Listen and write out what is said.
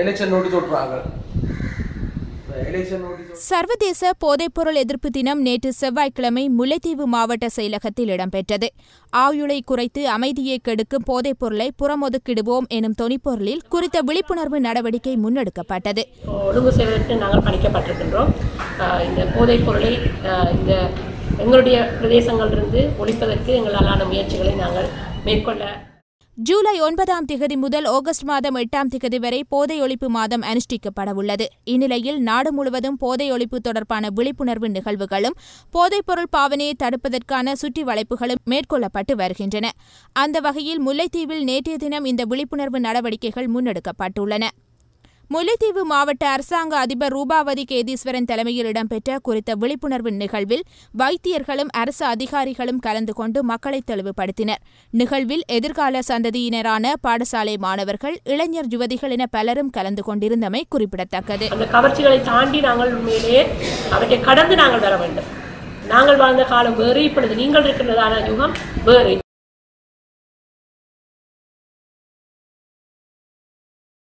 election notice விட்டுறாங்க election notice சர்வதேச போதைப்பொருள் எதிர்ப்பு தினம் நேற்று செவ்வாய்க்கிழமை முல்லைத்தீவு மாவட்ட செயலகத்தில் இடம்பெற்றது ஆயுளை குறைத்து அமைதியை கெடுக்கும் போதைப்பொருளை புறமொதுக்கிடுவோம் எனும் தொனிப்பொருளில் குறித்த விழிப்புணர்வு நடவடிக்கை முன்னெடுக்கப்பட்டது ஒழுங்கு செய்வதற்கு நாங்கள் பணிக்கப்பட்டிருக்கின்றோம் ஆஹ் இந்த போதைப் பொருளை ஆஹ் இந்த எங்களுடைய பிரதேசங்களிலிருந்து ஒழிப்பதற்கு எங்களாலான முயற்சிகளை நாங்கள் மேற்கொள்ள ஜூலை ஒன்பதாம் திகதி முதல் ஆகஸ்ட் மாதம் எட்டாம் திகதி வரை போதை ஒழிப்பு மாதம் அனுஷ்டிக்கப்படவுள்ளது இந்நிலையில் நாடு முழுவதும் போதை ஒழிப்பு தொடர்பான விழிப்புணர்வு நிகழ்வுகளும் போதைப்பொருள் பாவனையை தடுப்பதற்கான சுற்றி வளைப்புகளும் மேற்கொள்ளப்பட்டு வருகின்றன அந்த வகையில் முல்லைத்தீவில் நேற்றைய தினம் இந்த விழிப்புணர்வு நடவடிக்கைகள் முன்னெடுக்கப்பட்டுள்ளன முல்லைத்தீவு மாவட்ட அரசாங்க அதிபர் ரூபாவதி கேதீஸ்வரன் தலைமையில் இடம்பெற்ற குறித்த விழிப்புணர்வு நிகழ்வில் வைத்தியர்களும் அரசு அதிகாரிகளும் கலந்து கொண்டு மக்களை தெளிவுபடுத்தினர் நிகழ்வில் எதிர்கால சந்ததியினரான பாடசாலை மாணவர்கள் இளைஞர் யுவதிகள் என பலரும் கலந்து கொண்டிருந்தமை குறிப்பிடத்தக்கது அந்த கவர்ச்சிகளை தாண்டி நாங்கள் உண்மையிலேயே அவற்றை கடந்து நாங்கள் வர வேண்டும் நாங்கள் வாழ்ந்த காலம் வேறு இப்பொழுது நீங்கள் இருக்கின்றதான யுகம் வேறு